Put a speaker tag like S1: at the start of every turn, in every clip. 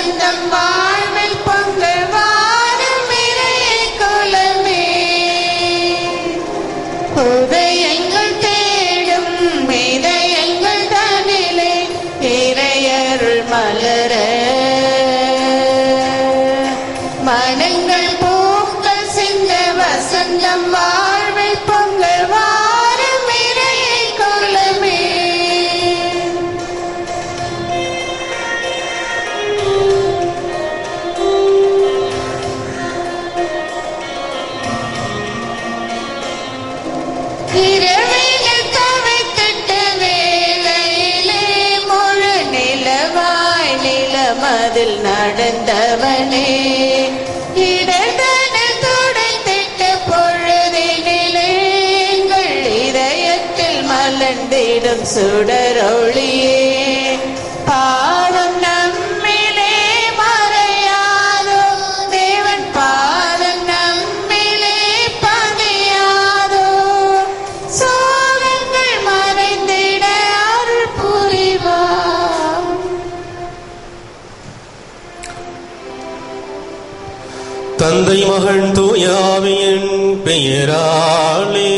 S1: வசந்தம் வாழ்வில் பொங்கு வாரும் இறைய குலமே உதயங்கள் தேடும் இதயங்கள் தனிலே இறையருள் மலர மனங்கள் பூக்கள் சிந்த வசந்தம் வாழ்வில் பொங்கு வாரும் இறைய குலமே இரவினில் தவித்திட்ட வேளையிலே முழு நிலவாய் நிலமதில் நடந்தவனே இடர்தனில் துடைத்திட்ட பொழுதினிலே எங்கள் இதயத்தில் மலர்ந்திடும் சுடரொளியே பாவம் நம்மிலே மறையாதோ தேவன் பாதம் நம்மிலே பதியாதோ சோகங்கள் மறைந்திட அருள் புரிவார்
S2: தந்தை மகன் தூயாவியின் பெயராலே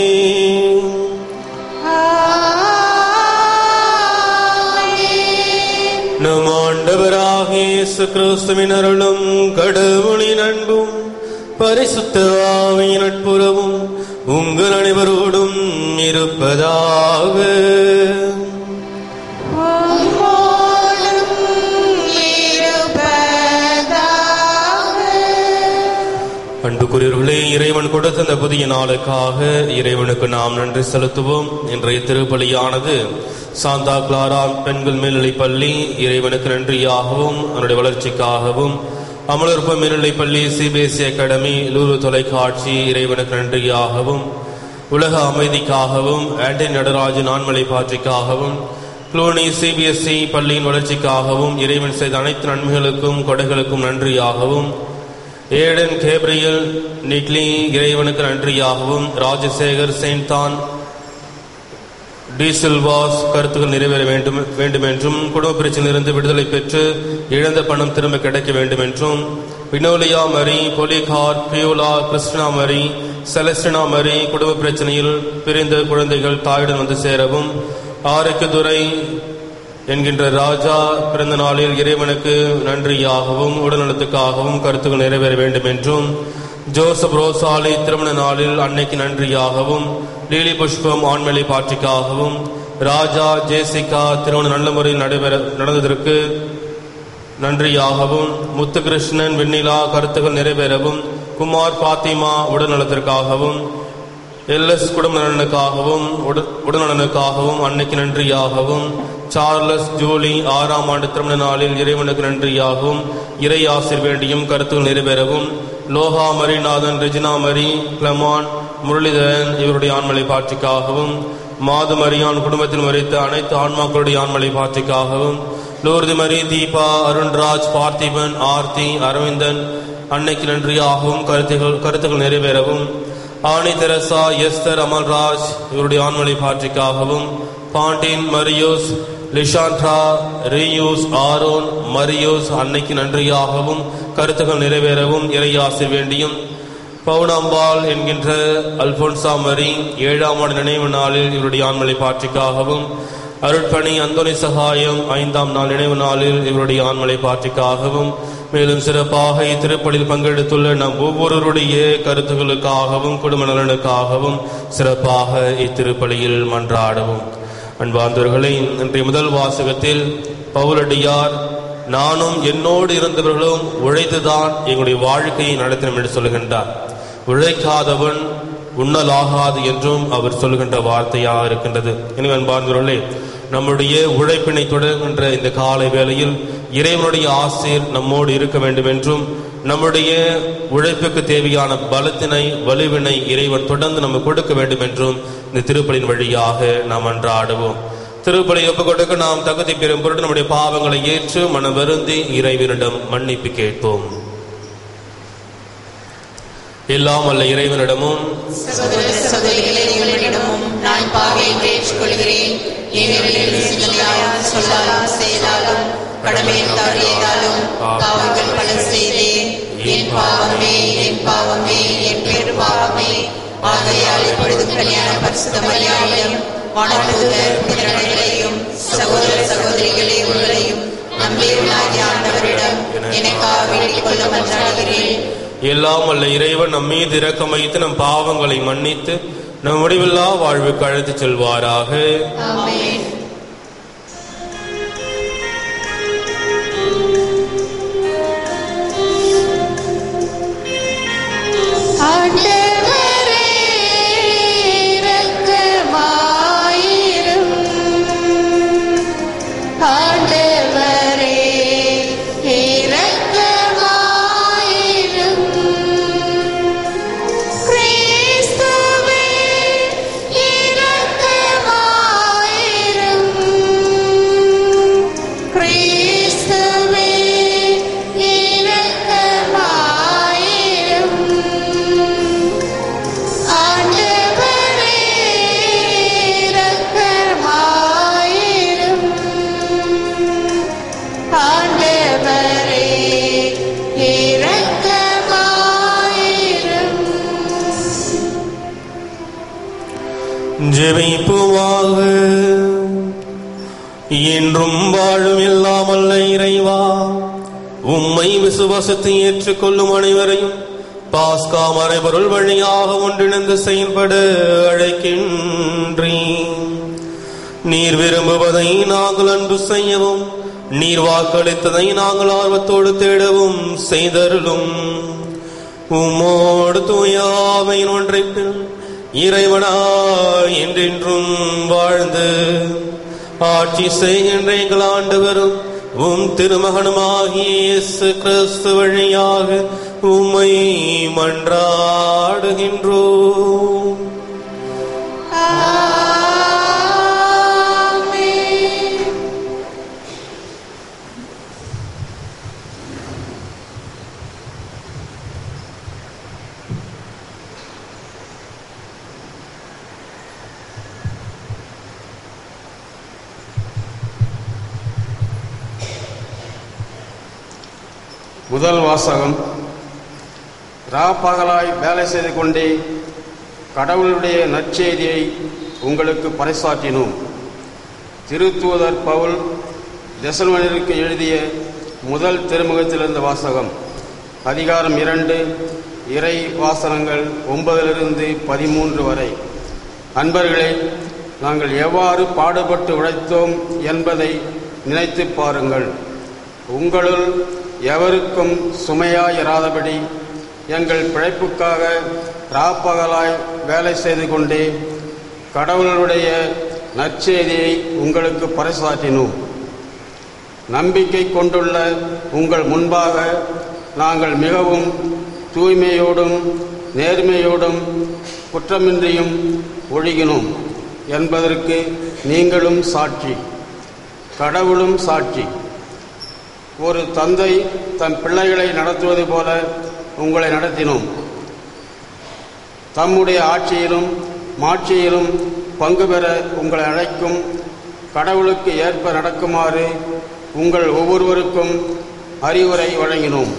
S1: ஆமென்.
S2: நம் ஆண்டவராக இயேசு கிறிஸ்துவின் அருளும் கடவுளின் அன்பும் பரிசுத்த ஆவியின் நட்புறவும் உங்கள் அனைவரோடும் இருப்பதாக
S1: உம்மோடும் இருப்பதாக.
S2: அன்புக்குரியவர்களே இறைவன் கொடுத்த இந்த புதிய நாளுக்காக இறைவனுக்கு நாம் நன்றி செலுத்துவோம் இன்றைய திருப்பலியானது சாந்தா கிளாரா பெண்கள் மேல்நிலைப் பள்ளி இறைவனுக்கு நன்றியாகவும் அவனுடைய வளர்ச்சிக்காகவும் அமலர்ப்ப மேல்நிலைப் பள்ளி சிபிஎஸ்இ அகாடமி லூரு தொலைக்காட்சி இறைவனுக்கு நன்றியாகவும் உலக அமைதிக்காகவும் ஆண்டி நடராஜன் ஆண்மலை பாற்றிக்காகவும் குளோனி சிபிஎஸ்இ பள்ளியின் வளர்ச்சிக்காகவும் இறைவன் செய்த அனைத்து நன்மைகளுக்கும் கொடைகளுக்கும் நன்றியாகவும் ஏடன் கேப்ரியல் நிக்லி இறைவனுக்கு நன்றியாகவும் ராஜசேகர் செயின்தான் டி சில்வாஸ் கருத்துக்கள் நிறைவேற வேண்டும் வேண்டும் என்றும் குடும்ப பிரச்சனையிலிருந்து விடுதலை பெற்று இழந்த பணம் திரும்ப கிடைக்க வேண்டும் என்றும் வினோலியா மரி பொலிகார் பியூலா கிருஷ்ணா மரி செலஸ்டினா மரி குடும்ப பிரச்சனையில் பிரிந்த குழந்தைகள் தாயுடன் வந்து சேரவும் ஆரோக்கியதுரை என்கின்ற ராஜா பிறந்த நாளில் இறைவனுக்கு நன்றியாகவும் உடல்நலத்துக்காகவும் கருத்துக்கள் நிறைவேற வேண்டும் என்றும் ஜோசப் ரோசாலி திருமண நாளில் அன்னைக்கு நன்றியாகவும் லீலி புஷ்பம் ஆண்மலை பாட்டிக்காகவும் ராஜா ஜேசிகா திருமணம் நல்ல முறையில் நடைபெற நடந்ததற்கு நன்றியாகவும் முத்துகிருஷ்ணன் வெண்ணிலா கருத்துக்கள் நிறைவேறவும் குமார் பாத்திமா உடல்நலத்திற்காகவும் எல்எஸ் குடும்ப நலனுக்காகவும் உட- உடல்நலனுக்காகவும் அன்னைக்கு நன்றியாகவும் சார்லஸ் ஜூலி ஆறாம் ஆண்டு திருமண நாளில் இறைவனுக்கு நன்றியாகவும் இறை ஆசிர் வேண்டியும் கருத்துக்கள் நிறைவேறவும் லோகா மரிநாதன் ரெஜினா மரி கிளமான் முரளிதரன் இவருடைய ஆண்மலை பாட்சிக்காகவும் மாது மரியான் குடும்பத்தில் மறித்த அனைத்து ஆன்மாக்களுடைய ஆண்மலை பாட்சிக்காகவும் லூர்து மரி தீபா அருண்ராஜ் பார்த்திபன் ஆர்த்தி அரவிந்தன் அன்னைக்கு நன்றியாகவும் கருத்துகள் கருத்துக்கள் நிறைவேறவும் ஆணி தெரசா எஸ்தர் அமல்ராஜ் இவருடைய ஆண்மொழி பாற்றிக்காகவும் பாண்டின் மரியோஸ் லிஷாண்ட்ரா ரீயூஸ் ஆரோன் மரியோஸ் அன்னைக்கு நன்றியாகவும் கருத்துக்கள் நிறைவேறவும் இறையாசி வேண்டியும் பவுனாம்பாள் என்கின்ற அல்போன்சா மரி ஏழாம் ஆண்டு நினைவு நாளில் இவருடைய ஆண்மொழி பாற்றிக்காகவும் அருட்பணி அந்தோனி சகாயம் ஐந்தாம் நாள் நினைவு நாளில் இவருடைய ஆண்மலை பாற்றிக்காகவும் மேலும் சிறப்பாக இத்திருப்பலில் பங்கெடுத்துள்ள நம் ஒவ்வொருவருடைய கருத்துக்களுக்காகவும் குடும்ப நலனுக்காகவும் சிறப்பாக இத்திருப்பலியில் மன்றாடவும் அன்பார்ந்தவர்களே இன்றைய முதல் வாசகத்தில் பவுலடியார் நானும் என்னோடு இருந்தவர்களும் உழைத்துதான் எங்களுடைய வாழ்க்கையை நடத்தினோம் என்று சொல்கின்றார் உழைக்காதவன் உண்ணலாகாது என்றும் அவர் சொல்கின்ற வார்த்தையாக இருக்கின்றது எனவே அன்பார்ந்தவர்களே நம்முடைய உழைப்பினை தொடர்கின்ற இந்த காலை வேளையில் இறைவனுடைய ஆசீர் நம்மோடு இருக்க வேண்டும் என்றும் நம்முடைய உழைப்புக்கு தேவையான பலத்தினை வலுவினை இறைவன் தொடர்ந்து நமக்கு கொடுக்க வேண்டும் என்றும் இந்த திருப்பலின் வழியாக நாம் அன்றாடுவோம் திருப்பலி ஒப்புக் கொடுக்க நாம் தகுதி பெறும் பொருட்டு நம்முடைய பாவங்களை ஏற்று மனம் வருந்தி இறைவனிடம் மன்னிப்பு கேட்போம் எல்லாம் அல்ல இறைவனிடமும்
S1: சகோதர சகோதரிகளே உங்களிடமும் நான் பாவையை ஏற்றுக்கொள்கிறேன் ஏனெனில் சிந்தனையாலும் சொல்லாலும் செயலாலும் கடமையை தவறியதாலும் பாவங்கள் பல செய்தேன் என் பாவமே என் பாவமே என் பெரு பாவமே ஆகையால் இப்பொழுது கல்யாண பரிசுத்த மரியாதையும் வானதூதர் புதிரனைகளையும் சகோதர சகோதரிகளே உங்களையும் நம்பியுள்ளாகிய ஆண்டவரிடம் எனக்காக வேண்டிக் கொள்ள மன்றாடுகிறேன்
S2: எல்லாம் வல்ல இறைவன் நம் மீது இரக்கம் வைத்து நம் பாவங்களை மன்னித்து நம் முடிவில்லா வாழ்வுக்கு அழைத்துச் செல்வாராக
S1: ஆமென் ஆண்டவரே இரக்கமாயிரும் ஆண்டவரே இரக்கமாயிரும் கிறிஸ்துவே இரக்கமாயிரும் கிறிஸ்துவே இரக்கமாயிரும் ஆண்டவரே இரக்கமாயிரும் ஆண்டவரே இரக்கமாயிரும்
S2: ஜெபிப்புவாக என்றும் வாழும் இல்லாமல்ல இறைவா உம்மை விசுவாசத்தை ஏற்றுக்கொள்ளும் அனைவரையும் பாஸ்கா மறைபொருள் வழியாக ஒன்றிணைந்து செயல்பட அழைக்கின்றேன் நீர் விரும்புவதை நாங்கள் அன்பு செய்யவும் நீர் வாக்களித்ததை நாங்கள் ஆர்வத்தோடு தேடவும் செய்தருளும் உம்மோடு தூயாவையின் ஒன்றைப்பில் இறைவனா என்றென்றும் வாழ்ந்து ஆட்சி செய்கின்ற எங்கள் ஆண்டவரும் உம் திருமகனுமாகிய இயேசு கிறிஸ்து வழியாக உம்மை மன்றாடுகின்றோம்
S1: ஆமென்
S3: முதல் வாசகம் ராப்பகலாய் வேலை செய்து கொண்டே கடவுளுடைய நற்செய்தியை உங்களுக்கு பறைசாற்றினோம் திருத்தூதர் பவுல் தெசல்மனிற்கு எழுதிய முதல் திருமுகத்திலிருந்த வாசகம் அதிகாரம் இரண்டு இறை வாசனங்கள் ஒன்பதிலிருந்து பதிமூன்று வரை அன்பர்களே நாங்கள் எவ்வாறு பாடுபட்டு உழைத்தோம் என்பதை நினைத்துப் பாருங்கள் உங்களுள் எவருக்கும் சுமையாயிராதபடி எங்கள் பிழைப்புக்காக ராப்பகலாய் வேலை செய்து கொண்டே கடவுளுடைய நற்செய்தியை உங்களுக்கு பறைசாற்றினோம் நம்பிக்கை கொண்டுள்ள உங்கள் முன்பாக நாங்கள் மிகவும் தூய்மையோடும் நேர்மையோடும் குற்றமின்றியும் ஒழுகினோம் என்பதற்கு நீங்களும் சாட்சி கடவுளும் சாட்சி ஒரு தந்தை தன் பிள்ளைகளை நடத்துவது போல உங்களை நடத்தினோம் தம்முடைய ஆட்சியிலும் மாட்சியிலும் பங்கு பெற உங்களை அழைக்கும் கடவுளுக்கு ஏற்ப நடக்குமாறு உங்கள் ஒவ்வொருவருக்கும் அறிவுரை வழங்கினோம்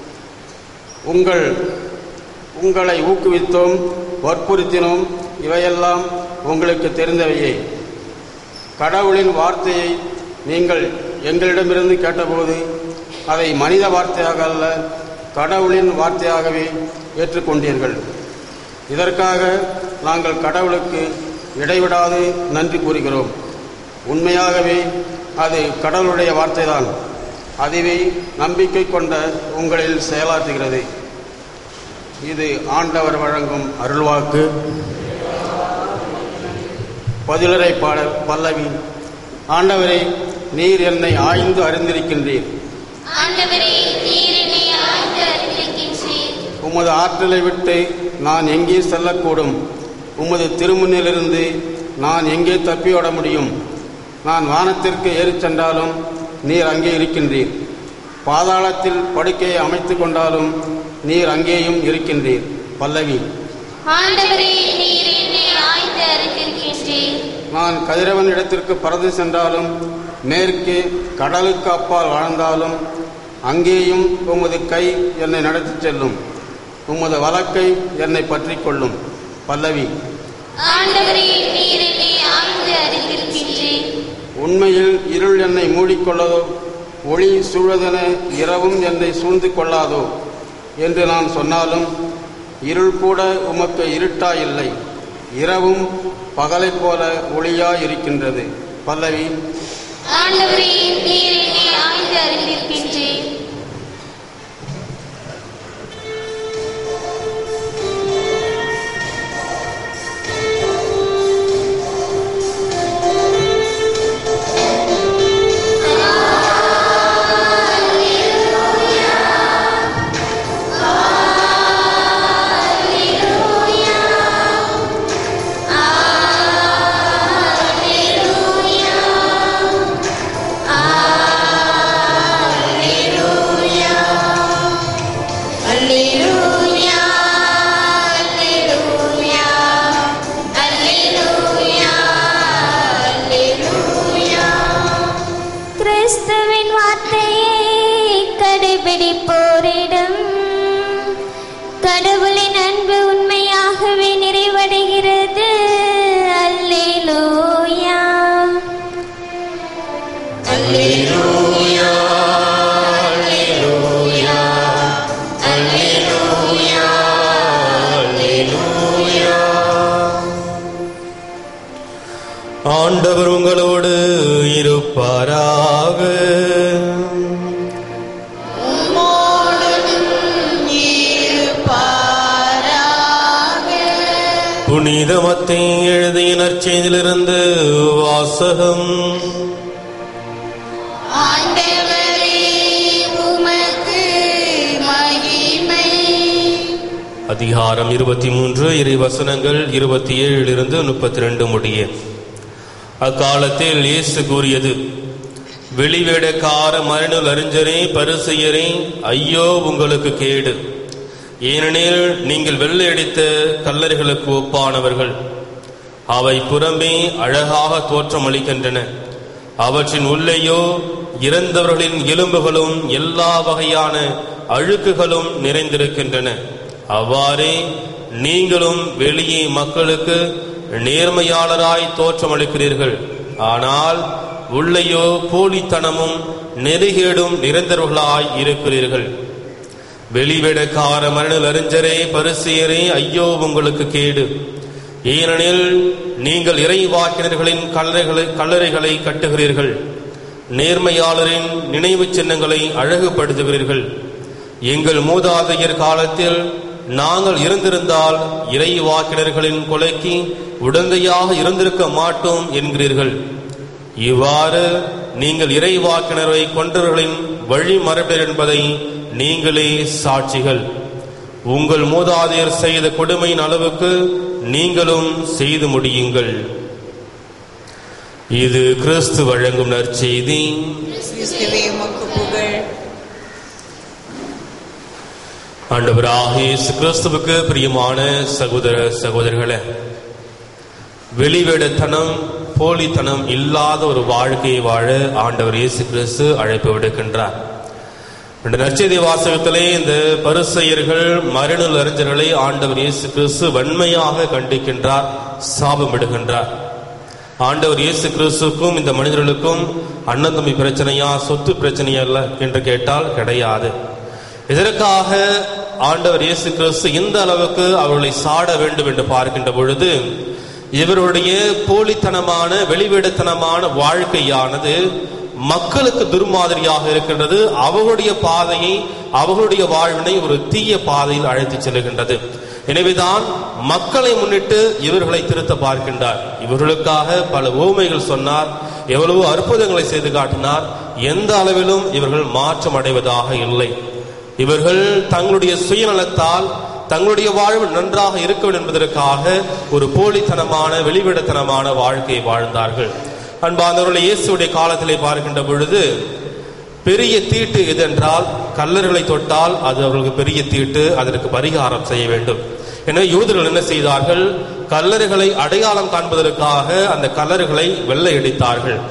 S3: உங்கள் உங்களை ஊக்குவித்தோம் வற்புறுத்தினோம் இவையெல்லாம் உங்களுக்கு தெரிந்தவையே கடவுளின் வார்த்தையை நீங்கள் எங்களிடமிருந்து கேட்டபோது அதை மனித வார்த்தையாக அல்ல கடவுளின் வார்த்தையாகவே ஏற்றுக்கொண்டீர்கள் இதற்காக நாங்கள் கடவுளுக்கு இடைவிடாது நன்றி கூறுகிறோம் உண்மையாகவே அது கடவுளுடைய வார்த்தைதான் அதுவே நம்பிக்கை கொண்ட உங்களில் செயலாற்றுகிறது இது ஆண்டவர் வழங்கும் அருள்வாக்கு பதிலுரை பாடல் பல்லவி ஆண்டவரே நீர் என்னை ஆய்ந்து அறிந்திருக்கின்றீர்
S4: ஆண்டவரே நீர் என்னை ஆழ்ந்து அறிந்திருக்கின்றீர்
S3: உமது ஆற்றலை விட்டு நான் எங்கே செல்லக்கூடும் உமது திருமுன்னிலிருந்து நான் எங்கே தப்பியோட முடியும் நான் வானத்திற்கு ஏறிச் சென்றாலும் நீர் அங்கே இருக்கின்றீர் பாதாளத்தில் படுக்கையை அமைத்து கொண்டாலும் நீர் அங்கேயும் இருக்கின்றீர் பல்லவி
S4: ஆண்டவரே நீர் என்னை ஆழ்ந்து அறிந்திருக்கின்றீர்
S3: நான் கதிரவன் இடத்திற்கு பறந்து சென்றாலும் மேற்கே கடலுக்கு அப்பால் வாழ்ந்தாலும் அங்கேயும் உமது கை என்னை நடத்திச் செல்லும் உமது வலக்கை என்னை பற்றிக் கொள்ளும் பல்லவி
S4: ஆண்டவரே நீர் என்னை ஆழ்ந்து அறிந்திருக்கின்றேன்
S3: உண்மையில் இருள் என்னை மூடிக்கொள்ளதோ ஒளி சூழதென இரவும் என்னை சூழ்ந்து கொள்ளாதோ என்று நான் சொன்னாலும் இருள் கூட உமக்கு இருட்டாயில்லை இரவும் பகலைப் போல ஒளியாயிருக்கின்றது பல்லவி
S4: ஆண்டவரே நீர் என்னை ஆழ்ந்து அறிந்திருக்கின்றேன்
S1: அல்லேலூயா அல்லேலூயா அல்லேலூயா அல்லேலூயா
S4: கிறிஸ்துவின் வார்த்தையை கடைபிடிப்போரிடம் கடவுளின் அன்பு உண்மையாகவே நிறைவடைகிறது அல்லேலூயா
S2: ஆண்டவர் உங்களோடு இருப்பாராக புனித மத்தை எழுதிய நற்செய்தியிலிருந்து வாசகம்
S1: ஆண்டவரே உமக்கு மகிமை
S2: அதிகாரம் இருபத்தி மூன்று இறை வசனங்கள் இருபத்தி ஏழிலிருந்து முப்பத்தி ரெண்டு முடிய அக்காலத்தில் இயேசு கூறியது வெளிவேடக்கார மரணல் அறிஞரே பரிசெயரே ஐயோ உங்களுக்கு கேடு ஏனெனில் நீங்கள் வெள்ளையடித்த கல்லறைகளுக்கு ஒப்பானவர்கள் அவை புறமே அழகாக தோற்றமளிக்கின்றன அவற்றின் உள்ளேயோ இறந்தவர்களின் எலும்புகளும் எல்லா வகையான அழுக்குகளும் நிறைந்திருக்கின்றன அவ்வாறே நீங்களும் வெளியே மக்களுக்கு நேர்மையாளராய் தோற்றமளிக்கிறீர்கள் ஆனால் உள்ளேயோ போலித்தனமும் நெறிகேடும் நிறைந்தவர்களாய் இருக்கிறீர்கள் வெளிவிடக்கார மரணல் அறிஞரே பரிசெயரே ஐயோ உங்களுக்கு கேடு ஏனெனில் நீங்கள் இறைவாக்கினர்களின் கல்லறைகளை கல்லறைகளை கட்டுகிறீர்கள் நேர்மையாளரின் நினைவு சின்னங்களை அழகுபடுத்துகிறீர்கள் எங்கள் மூதாதையர் காலத்தில் நாங்கள் இருந்திருந்தால் இறைவாக்கினர்களின் கொலைக்கு உடந்தையாக இருந்திருக்க மாட்டோம் என்கிறீர்கள் இவ்வாறு நீங்கள் இறைவாக்கினரை கொன்றவர்களின் வழிமரபினர் என்பதை நீங்களே சாட்சிகள் உங்கள் மூதாதையர் செய்த கொடுமையின் அளவுக்கு நீங்களும் செய்து முடியுங்கள் இது கிறிஸ்து வழங்கும் நற்செய்தி
S5: கிறிஸ்துவே உமக்கு புகழ்
S2: ஆண்டவராக இயேசு கிறிஸ்துவுக்கு பிரியமான சகோதர சகோதரர்களே வெளிவேடத்தனம் போலித்தனம் இல்லாத ஒரு வாழ்க்கையை வாழ ஆண்டவர் இயேசு கிறிஸ்து அழைப்பு விடுக்கின்றார் இந்த நற்செய்தி வாசகத்திலே இந்த பரிசெயர்கள் மரணல் அறிஞர்களை ஆண்டவர் இயேசு கிறிஸ்து வன்மையாக கண்டிக்கின்றார் சாபமிடுகின்றார் ஆண்டவர் இயேசு கிறிஸ்துக்கும் இந்த மனிதர்களுக்கும் அண்ணன் தம்பி பிரச்சனையா சொத்து பிரச்சனையா இல்ல என்று கேட்டால் கிடையாது இதற்காக ஆண்டவர் இயேசு கிறிஸ்து இந்த அளவுக்கு அவர்களை சாட வேண்டும் என்று பார்க்கின்ற பொழுது இவருடைய போலித்தனமான வெளிவேடத்தனமான வாழ்க்கையானது மக்களுக்கு துர்மாதிரியாக இருக்கின்றது அவர்களுடைய பாதையை அவர்களுடைய வாழ்வினை ஒரு தீய பாதையில் அழைத்துச் செல்கின்றது எனவேதான் மக்களை முன்னிட்டு இவர்களை திருத்த பார்க்கின்றார் இவர்களுக்காக பல ஓமைகள் சொன்னார் எவ்வளவோ அற்புதங்களை செய்து காட்டினார் எந்த அளவிலும் இவர்கள் மாற்றம் அடைவதாக இல்லை இவர்கள் தங்களுடைய சுயநலத்தால் தங்களுடைய வாழ்வு நன்றாக இருக்க வேண்டும் என்பதற்காக ஒரு போலித்தனமான வெளிவிடத்தனமான வாழ்க்கையை வாழ்ந்தார்கள் அன்பாந்தவர்களை இயேசுடைய காலத்திலே பார்க்கின்ற பொழுது பெரிய தீட்டு எதென்றால் கல்லர்களை தொட்டால் அது அவர்களுக்கு பெரிய தீட்டு அதற்கு பரிகாரம் செய்ய வேண்டும் எனவே யூதர்கள் என்ன செய்தார்கள் கல்லறைகளை அடையாளம் காண்பதற்காக அந்த கல்லறைகளை வெள்ளையடித்தார்கள்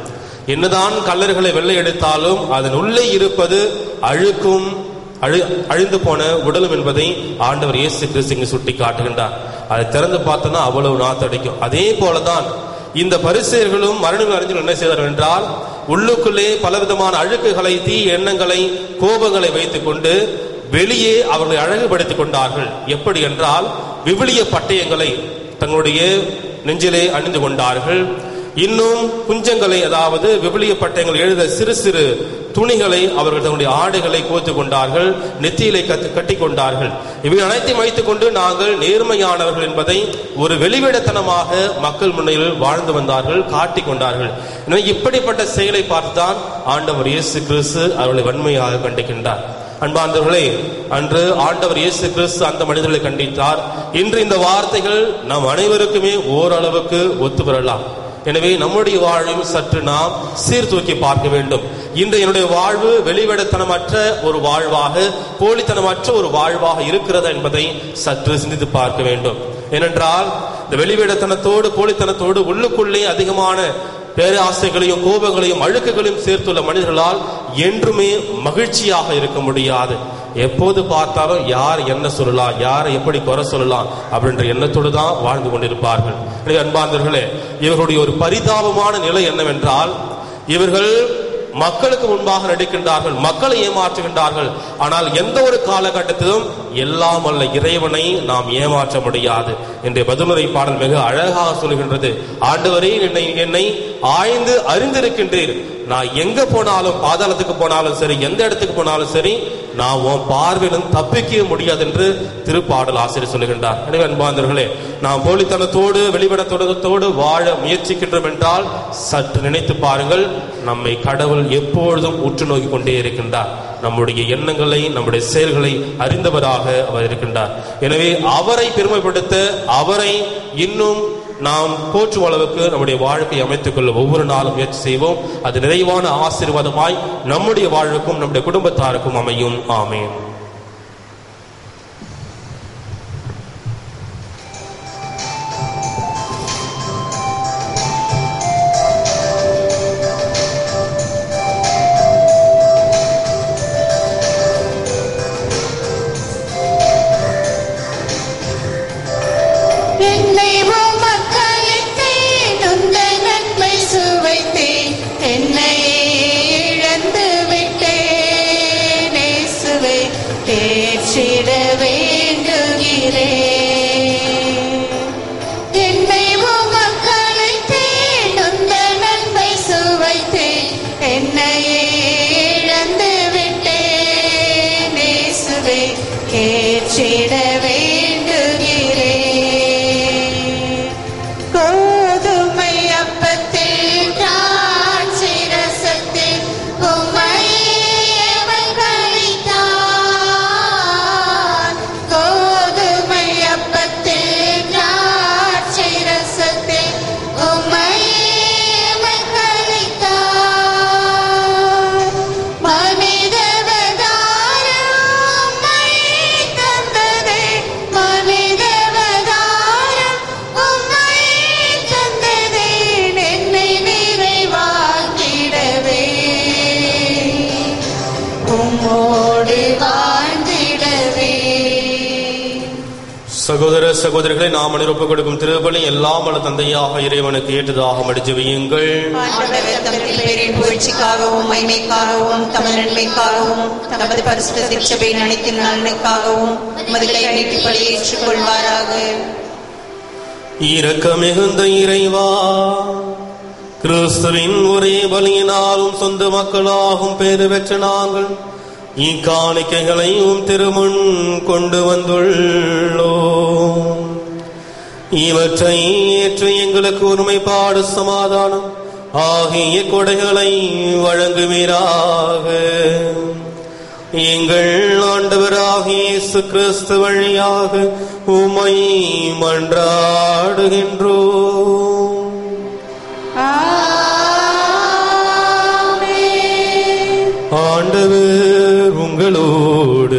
S2: என்னதான் கல்லர்களை வெள்ளை எடுத்தாலும் அதன் உள்ளே இருப்பது அழுக்கும் அழு அழிந்து போன உடலும் என்பதை ஆண்டவர் இயேசு கிறிஸ்து இங்கு சுட்டி காட்டுகின்றார் அதை திறந்து பார்த்தோன்னா அவ்வளவு நாத்தடிக்கும் அதே போலதான் இந்த பரிசெயர்களும் மரணம் அறிஞர்கள் என்ன செய்தார்கள் என்றால் உள்ளுக்குள்ளே பலவிதமான அழுக்குகளை தீ எண்ணங்களை கோபங்களை வைத்துக் கொண்டு வெளியே அவர்களை அழகுபடுத்திக் கொண்டார்கள் எப்படி என்றால் விவிலிய பட்டயங்களை தங்களுடைய நெஞ்சிலே அணிந்து கொண்டார்கள் இன்னும் குஞ்சங்களை அதாவது விவிலிய பட்டயங்கள் எழுத சிறு சிறு துணிகளை அவர்கள் தங்களுடைய ஆடைகளை கோத்து கொண்டார்கள் நெத்தியிலே கத்து கட்டி கொண்டார்கள் இவை அனைத்தையும் வைத்துக் கொண்டு நாங்கள் நேர்மையானவர்கள் என்பதை ஒரு வெளிவிடத்தனமாக மக்கள் முன்னில் வாழ்ந்து வந்தார்கள் காட்டிக் கொண்டார்கள் எனவே இப்படிப்பட்ட செயலை பார்த்துதான் ஆண்டவர் இயேசு கிறிஸ்து அவர்களை வன்மையாக கண்டிக்கின்றார் அன்பார்ந்தவர்களே அன்று ஆண்டவர் இயேசு கிறிஸ்து அந்த மனிதர்களை கண்டித்தார் இன்று இந்த வார்த்தைகள் நம் அனைவருக்குமே ஓரளவுக்கு ஒத்து வரலாம் எனவே நம்முடைய வாழ்வையும் சற்று நாம் சீர்தூக்கி பார்க்க வேண்டும் இன்று என்னுடைய வாழ்வு வெளிவிடத்தனமற்ற ஒரு வாழ்வாக போலித்தனமற்ற ஒரு வாழ்வாக இருக்கிறதா என்பதை சற்று சிந்தித்து பார்க்க வேண்டும் ஏனென்றால் இந்த வெளிவிடத்தனத்தோடு போலித்தனத்தோடு உள்ளுக்குள்ளே அதிகமான பேராசைகளையும் கோபங்களையும் அழுக்குகளையும் சேர்த்துள்ள மனிதர்களால் என்றுமே மகிழ்ச்சியாக இருக்க முடியாது எப்போது பார்த்தாலும் யார் என்ன சொல்லலாம் யாரை எப்படி குறை சொல்லலாம் அப்படின்ற எண்ணத்தோடு தான் வாழ்ந்து கொண்டிருப்பார்கள் எனவே அன்பார்ந்தவர்களே இவர்களுடைய ஒரு பரிதாபமான நிலை என்னவென்றால் இவர்கள் மக்களுக்கு முன்பாக நடிக்கின்றார்கள் மக்களை ஏமாற்றுகின்றார்கள் ஆனால் எந்த ஒரு காலகட்டத்திலும் எல்லாம் அல்ல இறைவனை நாம் ஏமாற்ற முடியாது என்ற பதிலுரை பாடல் மிக அழகாக சொல்கின்றது ஆண்டவரே என்னை என்னை ஆய்ந்து அறிந்திருக்கின்றீர் நான் எங்க போனாலும் பாதாளத்துக்கு போனாலும் சரி எந்த இடத்துக்கு போனாலும் சரி நான் உன் பார்வையிலும் தப்பிக்க முடியாது என்று திருப்பாடல் ஆசிரியர் சொல்லுகின்றார் எனவே அன்பாந்தர்களே நாம் போலித்தனத்தோடு வெளிவிடத்தோடு வாழ முயற்சிக்கின்றோம் என்றால் சற்று நினைத்து பாருங்கள் நம்மை கடவுள் எப்பொழுதும் உற்று நோக்கி கொண்டே இருக்கின்றார் நம்முடைய எண்ணங்களை நம்முடைய செயல்களை அறிந்தவராக அவர் இருக்கின்றார் எனவே அவரை பெருமைப்படுத்த அவரை இன்னும் நாம் போற்றும் அளவுக்கு நம்முடைய வாழ்க்கை அமைத்துக் கொள்ள ஒவ்வொரு நாளும் முயற்சி செய்வோம் அது நிறைவான ஆசீர்வாதமாய் நம்முடைய வாழ்வுக்கும் நம்முடைய குடும்பத்தாருக்கும் அமையும் ஆமேன்
S1: என்னை உமக்களித்தேன் உந்த நன்மை சுவைத்தேன் என்னை இழந்து விட்டேன் இயேசுவே தேற்றிட வேண்டுகிறேன் என்னை உமக்களித்தேன் உந்த நன்மை சுவைத்தேன் என்னை இழந்து விட்டேன் இயேசுவே தேற்றிட வேண்டுகிறேன் கோதுமை அப்பத்தில் திராட்சை ரசத்தில் உம்மையேவன் கழித்தான். கோதுமை அப்பத்தில் திராட்சை ரசத்தில் உம்மையேவன் கழித்தான். மனிதவதாரம் உம்மையே தந்ததே. மனிதவதாரம் உம்மையே தந்ததே. என்னை நிறைவாக்கிடவே. உம்மோடு வாழ்ந்திடவே
S2: சகோதர சகோதரிகளை நாம் அனுப்ப கொடுக்கும் திருப்பலி எல்லாம் அல்ல தந்தையாக இறைவனுக்கு ஏற்றதாக மடிச்சு வையுங்கள்
S5: ஆண்டவர் தமது பேரின் புகழ்ச்சிக்காகவும் மைமைக்காகவும் தமது நன்மைக்காகவும் தமது பரிசுத்த திருச்சபையின் அனைத்து நலனுக்காகவும் மதுகளை நீட்டிப்படி ஏற்றுக்கொள்வாராக
S2: இரக்க மிகுந்த இறைவா கிறிஸ்துவின் ஒரே பலியினாலும் சொந்த மக்களாகும் பேறு பெற்ற நாங்கள் இக்காணிக்கைகளையும் திருமுன் கொண்டு வந்துள்ளோம் இவற்றை ஏற்று எங்களுக்கு ஒருமைப்பாடு சமாதானம் ஆகிய கொடைகளை வழங்குவீராக எங்கள் ஆண்டவராகிய இயேசு கிறிஸ்து வழியாக உமை மன்றாடுகின்றோம் ஆண்டவர் உங்களோடு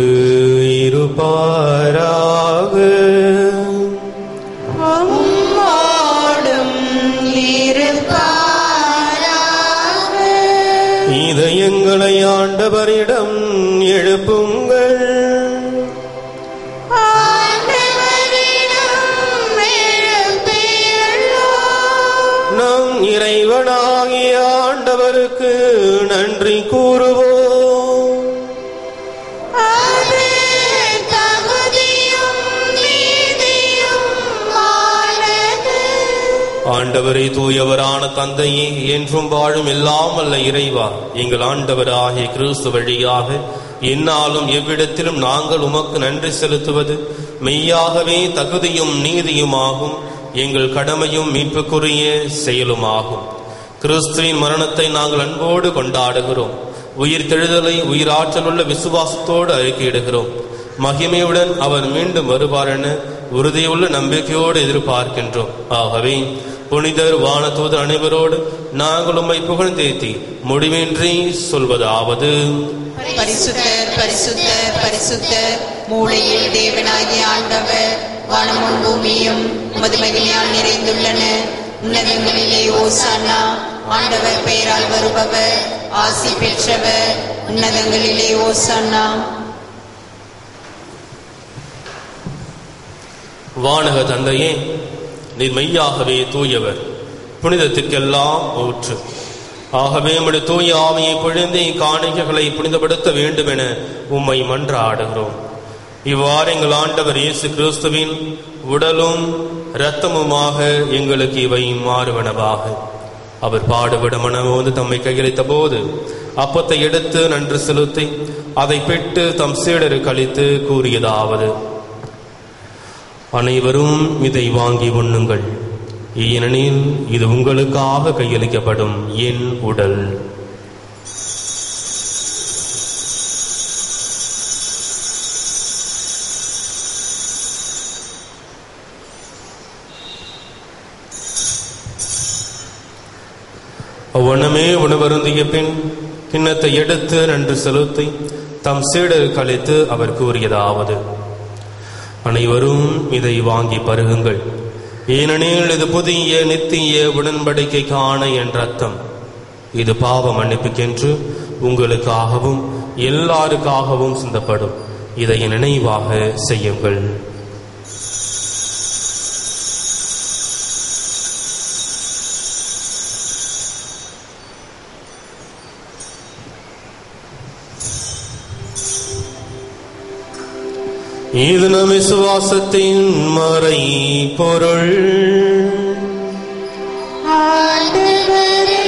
S2: இருப்பாராக
S1: உம்மோடும் இருப்பாராக
S2: எழுப்புங்கள்
S1: ஆண்டவரிடம் எழுப்பியுள்ளோம்.
S2: நம் இறைவனாகிய ஆண்டவருக்கு நன்றி கூறுவோம்
S1: அது தகுதியும் நீதியும் ஆனது.
S2: ஆண்டவரே தூயவரான தந்தையே என்றும் வாழும் எல்லாம் அல்ல இறைவா எங்கள் ஆண்டவராகிய கிறிஸ்து வழியாக என்னாலும் எவ்விடத்திலும் நாங்கள் உமக்கு நன்றி செலுத்துவது மெய்யாகவே தகுதியும் நீதியுமாகும் எங்கள் கடமையும் மீட்புக்குரிய செயலுமாகும் கிறிஸ்துவின் மரணத்தை நாங்கள் அன்போடு கொண்டாடுகிறோம் உயிர் தெழுதலை உயிராற்றல் உள்ள விசுவாசத்தோடு அறிக்கையிடுகிறோம் மகிமையுடன் அவர் மீண்டும் வருவார் என உறுதியுள்ள நம்பிக்கையோடு எதிர்பார்க்கின்றோம் ஆகவே புனிதர் வானதூதர் அனைவரோடு நாங்கள் உம்மை புகழ்ந்தேத்தி முடிவின்றி சொல்வதாவது
S5: பரிசுத்தர் பரிசுத்தர் பரிசுத்தர் மூளையில் தேவனாகிய ஆண்டவர் வானமும் பூமியும் உமது மகிமையால் நிறைந்துள்ளன உன்னதங்களிலே ஓசானா ஆண்டவர் பெயரால் வருபவர் ஆசி பெற்றவர் உன்னதங்களிலே ஓசானா
S2: வானக தந்தையே நீர் மெய்யாகவே தூயவர் புனிதத்திற்கெல்லாம் ஊற்று ஆகவே உம்முடைய தூய ஆவியை பொழிந்து இக்காணிக்கைகளை புனிதப்படுத்த வேண்டும் என உம்மை மன்றாடுகிறோம் இவ்வாறு எங்கள் ஆண்டவர் இயேசு கிறிஸ்துவின் உடலும் இரத்தமுமாக எங்களுக்கு இவை மாறுவனவாக அவர் பாடுபட மனமோது தம்மை கையளித்த போது அப்பத்தை எடுத்து நன்று செலுத்தி அதை பெற்று தம் சீடருக்கு அளித்து கூறியதாவது அனைவரும் இதை வாங்கி உண்ணுங்கள் ஏனெனில் இது உங்களுக்காக கையளிக்கப்படும் என் உடல் அவ்வண்ணமே உணவருந்திய பின் கிண்ணத்தை எடுத்து நன்று செலுத்தி தம் சீடருக்கு அளித்து அவர் கூறியதாவது அனைவரும் இதை வாங்கி பருகுங்கள் ஏனெனில் இது புதிய நித்திய உடன்படிக்கைக்கான என் ரத்தம் இது பாவ மன்னிப்புக்கென்று உங்களுக்காகவும் எல்லாருக்காகவும் சிந்தப்படும் இதை நினைவாக செய்யுங்கள் இது நம் விசுவாசத்தின் மறை பொருள்
S1: ஆண்டவரே,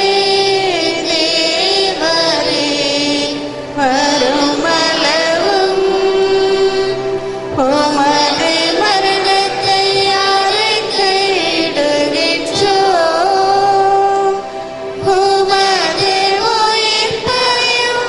S1: தேவரே, வருமளவும் உமது மரணத்தை அறிக்கையிடுகின்றோம். உமது உயிர்ப்பையும்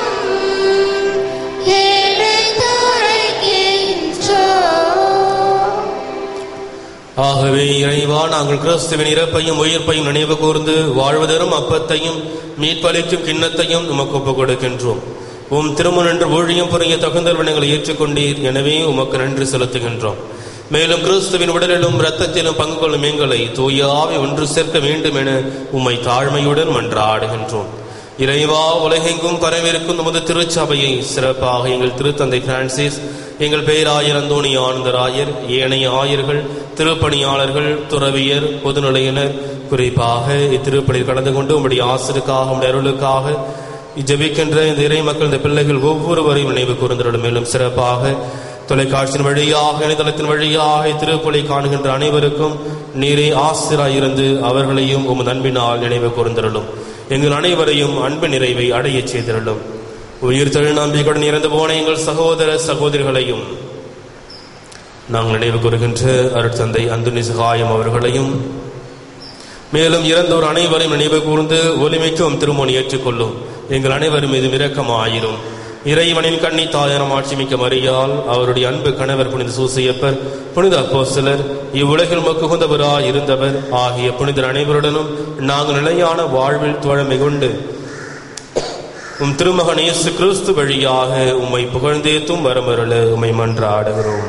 S1: எடுத்துரைக்கின்றோம்.
S2: ஆகவே இறைவா நாங்கள் கிறிஸ்துவின் இறப்பையும் உயிர்ப்பையும் நினைவு கூர்ந்து வாழ்வதரும் அப்பத்தையும் மீட்பளிக்கும் கிண்ணத்தையும் உமக்கு ஒப்புக் கொடுக்கின்றோம் உம் திருமணன்று ஊழியம் புரிய தகுந்தவர்கள் எங்களை ஏற்றுக்கொண்டீர் எனவே உமக்கு நன்றி செலுத்துகின்றோம் மேலும் கிறிஸ்துவின் உடலிலும் இரத்தத்திலும் பங்கு கொள்ளும் எங்களை தூயாவை ஒன்று சேர்க்க வேண்டும் என உம்மை தாழ்மையுடன் மன்றாடுகின்றோம் இறைவா உலகெங்கும் பரவிருக்கும் நமது திருச்சபையை சிறப்பாக எங்கள் திருத்தந்தை பிரான்சிஸ் எங்கள் பேராயர் அந்தோணி ஆனந்தராயர் ஏனைய ஆயர்கள் திருப்பணியாளர்கள் துறவியர் பொதுநிலையினர் குறிப்பாக இத்திருப்பணியில் கலந்து கொண்டு உம்முடைய ஆசிருக்காக உம்முடைய அருளுக்காக ஜெபிக்கின்ற இந்த இறை மக்கள் இந்த பிள்ளைகள் ஒவ்வொருவரையும் நினைவு கூர்ந்திருடும் மேலும் சிறப்பாக தொலைக்காட்சியின் வழியாக இணையதளத்தின் வழியாக திருப்பலி காணுகின்ற அனைவருக்கும் நீரே ஆசிராயிருந்து அவர்களையும் உம் அன்பினால் நினைவு கூர்ந்திருளும் எங்கள் அனைவரையும் அன்பு நிறைவை அடையச் செய்திருளும் உயிர் தொழில் நம்பிக்கையுடன் இறந்து போன எங்கள் சகோதர சகோதரிகளையும் நாங்கள் நினைவு கூறுகின்ற அருட்தந்தை அந்துனி சகாயம் அவர்களையும் மேலும் இறந்தோர் அனைவரையும் நினைவு கூர்ந்து ஒலிமைக்கும் திருமணி ஏற்றுக்கொள்ளும் எங்கள் அனைவரும் மீது இரக்கமாயிரும் இறைவனின் கண்ணி தாயாரம் ஆட்சிமிக்க மறியால் அவருடைய அன்பு கணவர் புனித சூசையப்பர் புனித அப்போஸ்தலர் இவ்வுலகில் மக்குகுந்தவராய் இருந்தவர் ஆகிய புனிதர் அனைவருடனும் நாங்கள் நிலையான வாழ்வில் தோழமை கொண்டு உம் திருமகன் இயேசு கிறிஸ்து வழியாக உம்மை புகழ்ந்தேத்தும் வரமருள உம்மை மன்றாடுகிறோம்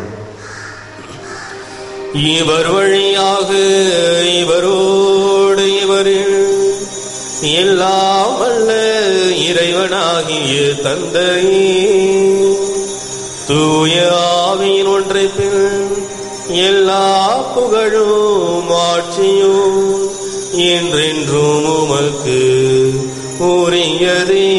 S2: இவர் வழியாக இவரோடு இவரில் எல்லாம் அல்ல இறைவனாகிய தந்தையே தூய ஆவியின் ஒன்றைப்பில் எல்லா புகழும் ஆட்சியும் என்றென்றும் உமக்கு உரியதே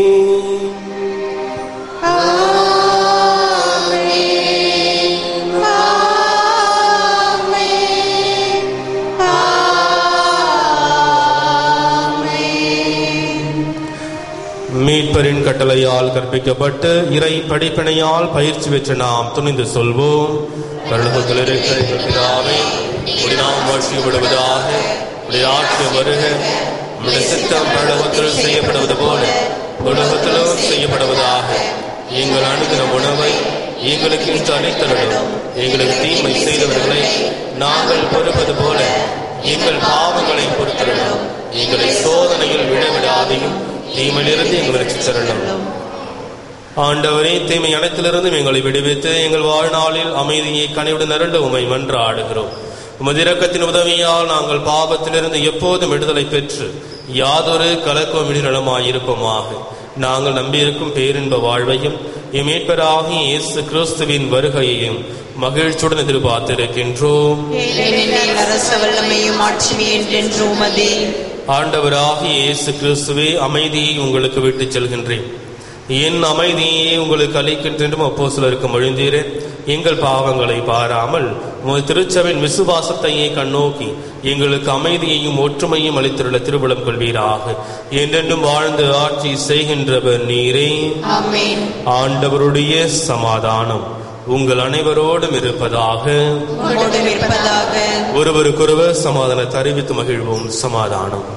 S2: மீட்பரின் கட்டளையால் கற்பிக்கப்பட்டு இறை படிப்பினையால் பயிற்சி பெற்ற நாம் துணிந்து சொல்வோம் கருணகத்தில் இருக்கிற எங்கள் பிதாவே உடைய நாம் வாழ்ச்சியப்படுவதாக உடைய ஆட்சி வருக உடைய சித்தம் பரலோகத்தில் செய்யப்படுவது போல உலகத்திலும் செய்யப்படுவதாக எங்கள் அணுகின உணவை எங்களுக்கு இன்று அளித்தருளும் எங்களுக்கு தீமை செய்தவர்களை நாங்கள் பொறுப்பது போல எங்கள் பாவங்களை பொறுத்தருளும் எங்களை சோதனையில் விழவிடாதையும் தீமையிலிருந்து எங்களை ரட்சித்தருளும் ஆண்டவரே தீமை அனைத்திலிருந்து எங்களை விடுவித்து எங்கள் வாழ்நாளில் அமைதியை கனிவுடன் நிரண்டு உமை மன்றாடுகிறோம் உமது இரக்கத்தின் உதவியால் நாங்கள் பாவத்திலிருந்து எப்போதும் விடுதலை பெற்று யாதொரு கலக்கம் நலமாயிருப்போமாக நாங்கள் நம்பியிருக்கும் பேரின்ப வாழ்வையும் எமேற்பராகி இயேசு கிறிஸ்துவின் வருகையையும் மகிழ்ச்சியுடன் எதிர்பார்த்திருக்கின்றோம்
S5: ஏனெனில் அரச வல்லமையும் ஆட்சியும் என்றென்றும் உமதே
S2: ஆண்டவராகிய இயேசு கிறிஸ்துவே அமைதியை உங்களுக்கு விட்டுச் செல்கின்றேன் என் அமைதியை உங்களுக்கு அளிக்கின்றென்றும் அப்போ சிலருக்கு மொழிந்தீரே எங்கள் பாவங்களை பாராமல் உமது திருச்சபின் விசுவாசத்தையே கண்ணோக்கி எங்களுக்கு அமைதியையும் ஒற்றுமையும் அளித்துள்ள திருவிழம் கொள்வீராக என்றென்றும் வாழ்ந்து ஆட்சி செய்கின்றவர் நீரே
S5: ஆமென்
S2: ஆண்டவருடைய சமாதானம் உங்கள் அனைவரோடும் இருப்பதாக
S5: உம்மோடும் இருப்பதாக
S2: ஒருவருக்கொருவர் சமாதானத்தை அறிவித்து மகிழ்வோம் சமாதானம்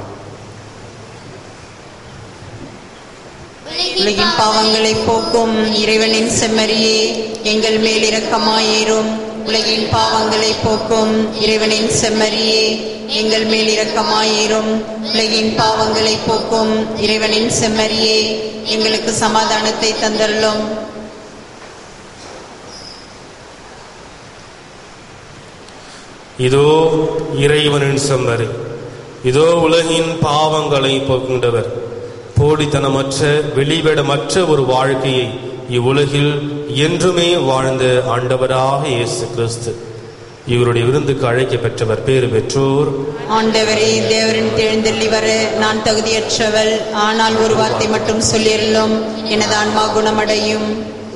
S5: உலகின் பாவங்களை போக்கும் இறைவனின் செம்மறியே எங்கள் மேல் இரக்கமாயிரும் உலகின் பாவங்களை போக்கும் இறைவனின் செம்மறியே எங்கள் மேல் இரக்கமாயிரும் உலகின் பாவங்களை போக்கும் இறைவனின் செம்மறியே எங்களுக்கு சமாதானத்தை தந்தருளும்
S2: இதோ இறைவனின் செம்மறி இதோ உலகின் பாவங்களை போக்கின்றவர் போடித்தனமற்ற வெளிவிடமற்ற ஒரு வாழ்க்கையை இவ்வுலகில் என்றுமே வாழ்ந்த ஆண்டவராக இயேசு கிறிஸ்து இவருடைய விருந்துக்கு அழைக்க பெற்றவர் பேறு பெற்றோர்
S5: ஆண்டவரே தேவரின் தேர்ந்தெள்ளி வர நான் தகுதியற்றவள் ஆனால் ஒரு வார்த்தை மட்டும் சொல்லியருளும் எனது ஆன்மா குணமடையும்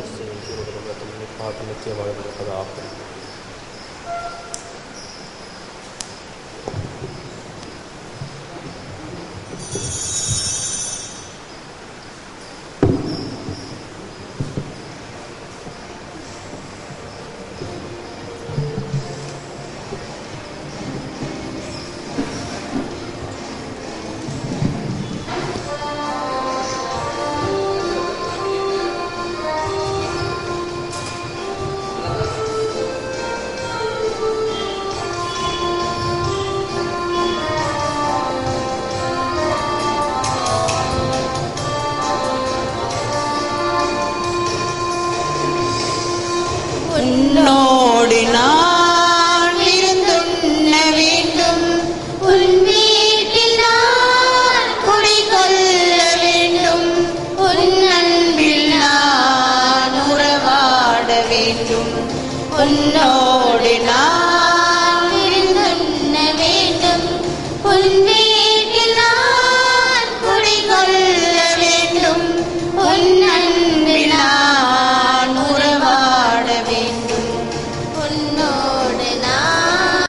S5: உன்னோடு நான் விருந்துண்ண வேண்டும்
S4: உன் வீட்டில் நான்
S5: குடிகொள்ள வேண்டும்
S4: உன் அன்பில்
S5: நான் உறவாட வேண்டும் உன்னோடு நான்
S4: விருந்துண்ண வேண்டும் உன் வீட்டில் நான்
S5: குடிகொள்ள வேண்டும்
S4: உன் அன்பில்
S5: நான் உறவாட வேண்டும்
S4: உன்னோடு நான்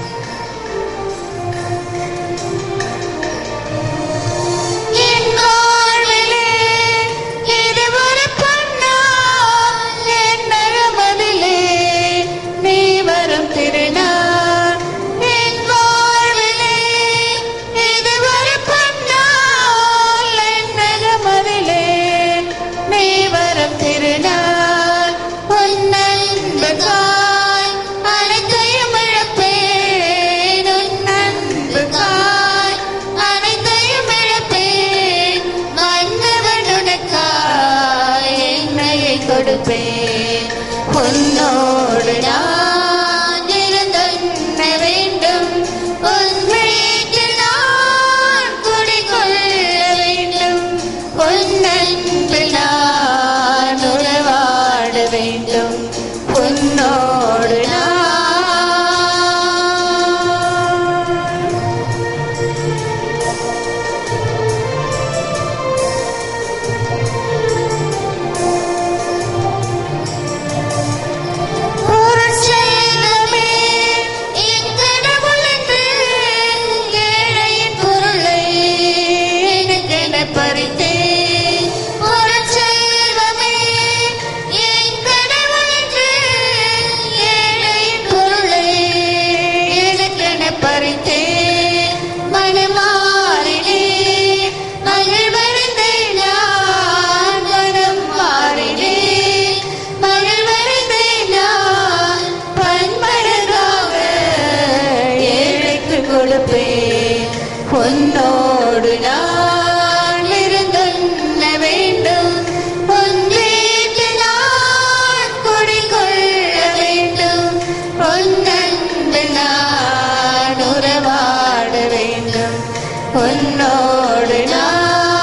S1: எங்கோ பொன்னோடு நான் விருந்துண்ண வேண்டும் பொன் வீட்டில் நான் குடிகொள்ள வேண்டும் பொன்னன்பு நான் உறவாட வேண்டும் பொன்னோடு நான்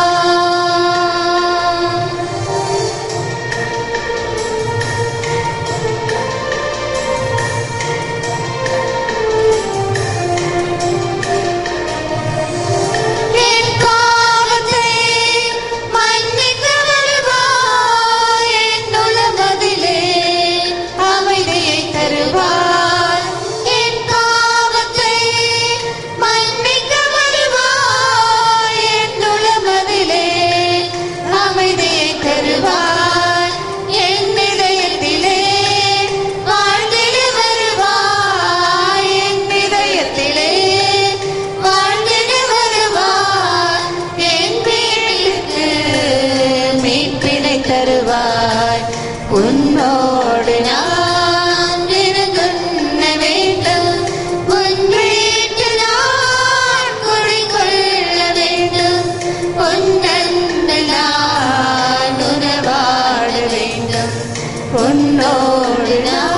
S1: என் பாவத்தை மன்னிக்க வருவாய் என் உலகத்திலே அமைதியை தருவாய் என் பாவத்தை மன்னிக்க வருவாய் என் உலகத்திலே அமைதியை தருவாய் என் இதயத்திலே வாழ்ந்திட வருவாய் என் இதயத்திலே வாழ்ந்திட வருவாய் என் வீட்டுக்கு மீட்பினை தருவாய் உன்னோடு நான் விருந்துண்ண வேண்டும் உன் வீட்டில் நான் குடிகொள்ள வேண்டும் பொன்னன்று நான் உறவாட வேண்டும் பொன்னோடு நான்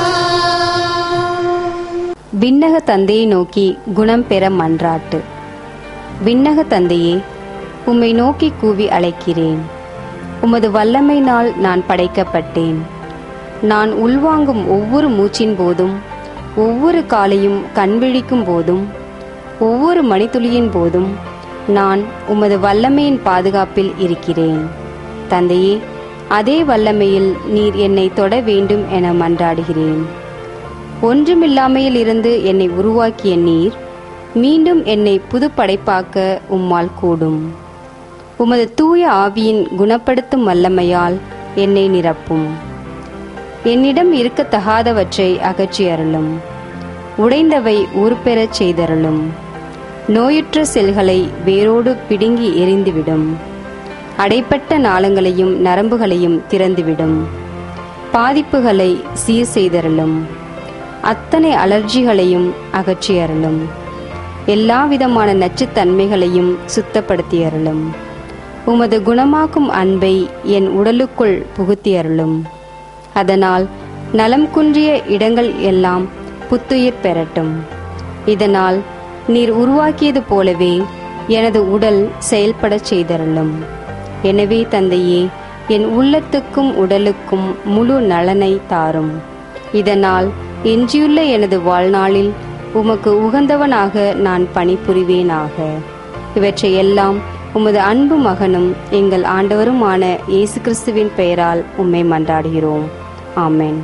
S6: விண்ணக தந்தையை நோக்கி குணம் பெற மன்றாட்டு விண்ணக தந்தையே உம்மை நோக்கி கூவி அழைக்கிறேன் உமது வல்லமையினால் நான் படைக்கப்பட்டேன் நான் உள்வாங்கும் ஒவ்வொரு மூச்சின் போதும் ஒவ்வொரு காலையும் கண்விழிக்கும் போதும் ஒவ்வொரு மணித்துளியின் போதும் நான் உமது வல்லமையின் பாதுகாப்பில் இருக்கிறேன் தந்தையே அதே வல்லமையில் நீர் என்னை தொட வேண்டும் என மன்றாடுகிறேன் ஒன்றுமில்லாமையில் இருந்து என்னை உருவாக்கிய நீர் மீண்டும் என்னை புது படைப்பாக்க உம்மால் கூடும் உமது தூய ஆவியின் குணப்படுத்தும் வல்லமையால் என்னை நிரப்பும் என்னிடம் இருக்கத்தகாதவற்றை அகற்றி அருளும் உடைந்தவை உருப்பெறச் செய்தருளும் நோயுற்ற செல்களை வேரோடு பிடுங்கி எரிந்துவிடும் அடைப்பட்ட நாளங்களையும் நரம்புகளையும் திறந்துவிடும் பாதிப்புகளை சீர் செய்தருளும் அத்தனை அலர்ஜிகளையும் அகற்றி அருளும் எல்லா விதமான நச்சுத்தன்மைகளையும் சுத்தப்படுத்தி அருளும் உமது குணமாக்கும் அன்பை என் உடலுக்குள் புகுத்தி அருளும் அதனால் நலம் குன்றிய இடங்கள் எல்லாம் புத்துயிர் பெறட்டும் இதனால் நீர் உருவாக்கியது போலவே எனது உடல் செயல்படச் செய்தருளும் எனவே தந்தையே என் உள்ளத்துக்கும் உடலுக்கும் முழு நலனை தாரும் இதனால் எஞ்சியுள்ள எனது வாழ்நாளில் உமக்கு உகந்தவனாக நான் பணிபுரிவேனாக இவற்றை எல்லாம் உமது அன்பு மகனும் எங்கள் ஆண்டவருமான இயேசு கிறிஸ்துவின் பெயரால் உம்மை மன்றாடுகிறோம் ஆமென்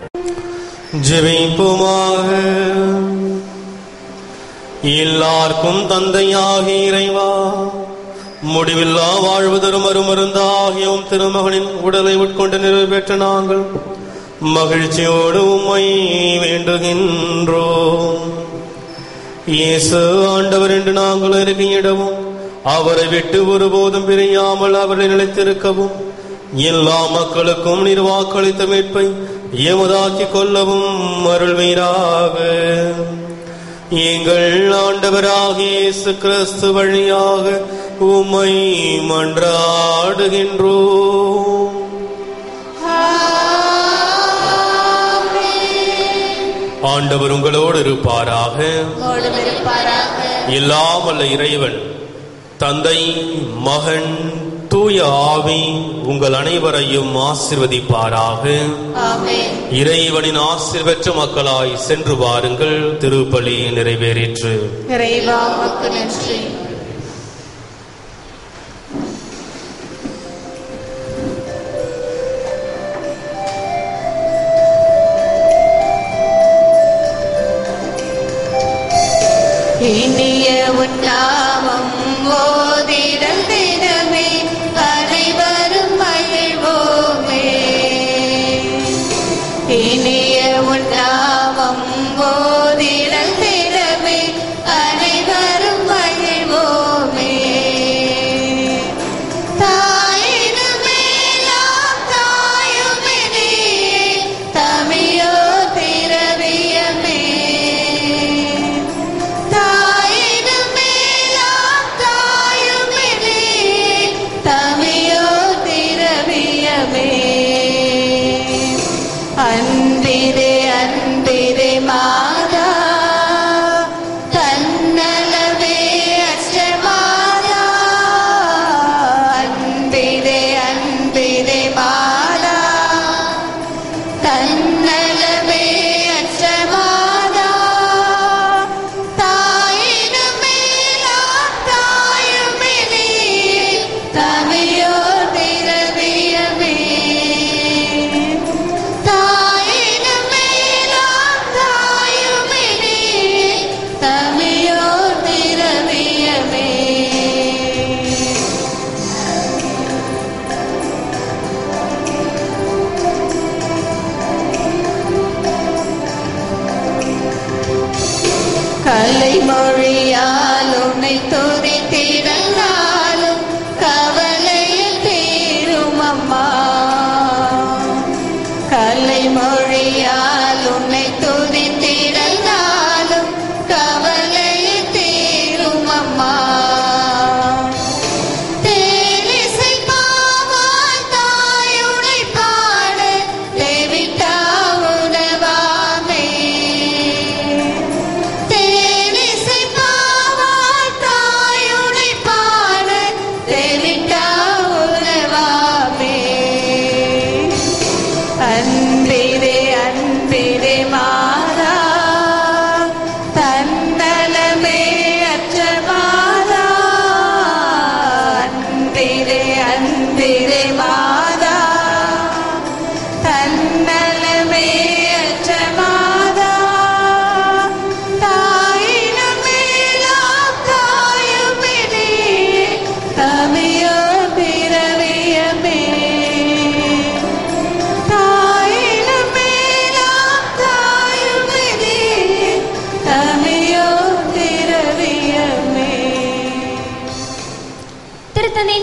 S2: ஜெபிப்போமாக எல்லாருக்கும் தந்தையாக இறைவா முடிவில்லா வாழ்வு தரும் அருமருந்தாகிய உம் திருமகனின் உடலை உட்கொண்டு நிறைவேற்ற நாங்கள் மகிழ்ச்சியோடு உம்மை வேண்டுகின்றோம் இயேசு ஆண்டவர் என்று நாங்கள் அறிக்கையிடவும் அவரை விட்டு ஒருபோதும் பிரியாமல் அவரை நிலைத்திருக்கவும் எல்லா மக்களுக்கும் நீர் வாக்களித்த மீட்பை எமதாக்கிக் கொள்ளவும் அருள்வீராக எங்கள் ஆண்டவராகிய இயேசு கிறிஸ்து வழியாக உம்மை மன்றாடுகின்றோம் ஆண்டவர் உங்களோடு இருப்பாராக
S1: உம்மோடும் இருப்பாராக
S2: எல்லாம் வல்ல இறைவன் தந்தை மகன் தூய ஆவி உங்கள் அனைவரையும் ஆசிர்வதிப்பாராக
S1: ஆமென்
S2: இறைவனின் ஆசிர்வற்ற மக்களாய் சென்று வாருங்கள் திருப்பலி நிறைவேறிற்று
S1: இறைவா உமக்கு நன்றி இனிய உன்னாமம் ஓதிடல் தினமே அனைவரும் மகிழ்வோமே இனிய உன்னாமம் ஓதிடல் தினமே அனைவரும் மகிழ்வோமே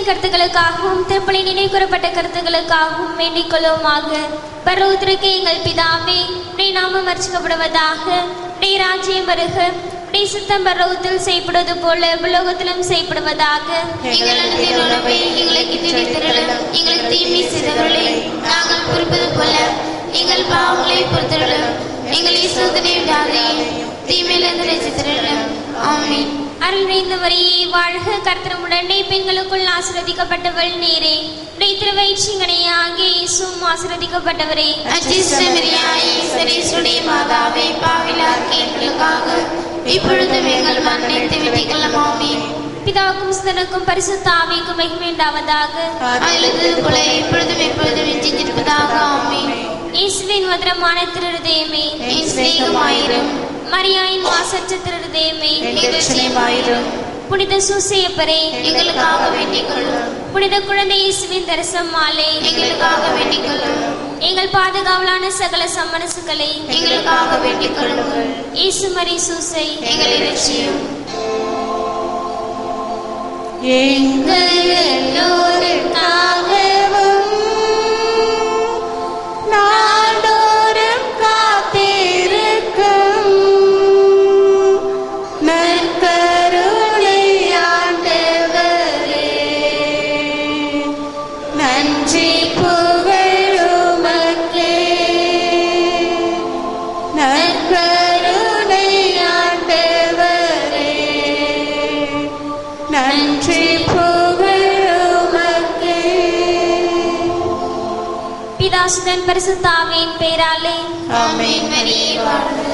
S7: திருச்சபையின் கருத்துக்களுக்காகவும் திருப்பலி நினைவு கூறப்பட்ட கருத்துக்களுக்காகவும் வேண்டிக் கொள்வோமாக பரவத்திற்கு எங்கள் பிதாவே உடைய நாமம் அர்ச்சிக்கப்படுவதாக உடைய ராஜ்யம் வருக உடைய சித்தம் பரவத்தில் செய்யப்படுவது போல உலோகத்திலும் செய்யப்படுவதாக
S4: எங்கள் அன்பின் உணவை எங்களுக்கு திணித்திரளும் எங்களுக்கு தீமை செய்தவர்களை நாங்கள் பொறுப்பது போல எங்கள் பாவங்களை பொறுத்தருளும் எங்களை சோதனை விடாதே தீமையிலிருந்து ரசித்திரளும் ஆமென்
S7: அருள் நிறைந்த வரியே வாழ்க கர்த்தரமுடனே பெண்களுக்குள் ஆசிரதிக்கப்பட்டவள் நீரே உடைய திருவயிற்றிங்கனையே ஆகிய இயேசுவும் ஆசிரதிக்கப்பட்டவரே
S4: அச்சிஷ்டமிரியாயே சரீசுடைய மாதாவே பாவிலாக்கி எங்களுக்காக இப்பொழுதும் எங்கள் மன்னித்து விட்டுக்கலாம் ஆமென்
S7: பிதாவுக்கும் சுதனுக்கும் பரிசுத்த ஆவிக்கும் மகிமை உண்டாவதாக
S4: அழுது போல இப்பொழுதும் எப்பொழுதும் எஞ்சித்திருப்பதாக ஆமென்
S7: இயேசுவின் மதுரமான திருதயமே
S4: என் சிநேகமாயிரும்
S7: மரியாயின் மாசற்ற திருதயமே
S4: எங்கள் சிநேகமாயிரும்
S7: புனித சூசையப்பரே
S4: எங்களுக்காக வேண்டிக் கொள்ளும்
S7: புனித குழந்தை இயேசுவின் தரிசனம் மாலை
S4: எங்களுக்காக வேண்டிக் கொள்ளும்
S7: எங்கள் பாதுகாவலான சகல சம்மனசுகளை
S4: எங்களுக்காக வேண்டிக் கொள்ளுங்கள்
S7: இயேசு மரி சூசை
S4: எங்களை ரட்சியும் எங்கள் எல்லோருக்காகவும் நாடோறும் காத்திருக்கும் நற்கருணை ஆண்டவரே நன்றி புகழுமக்கே நற்கருணை ஆண்டவரே நன்றி புகழுமக்கே
S7: பிதாசுதன் பரிசுத்தாவின் பேராலே
S4: ஆமென் மரியே வாழ்க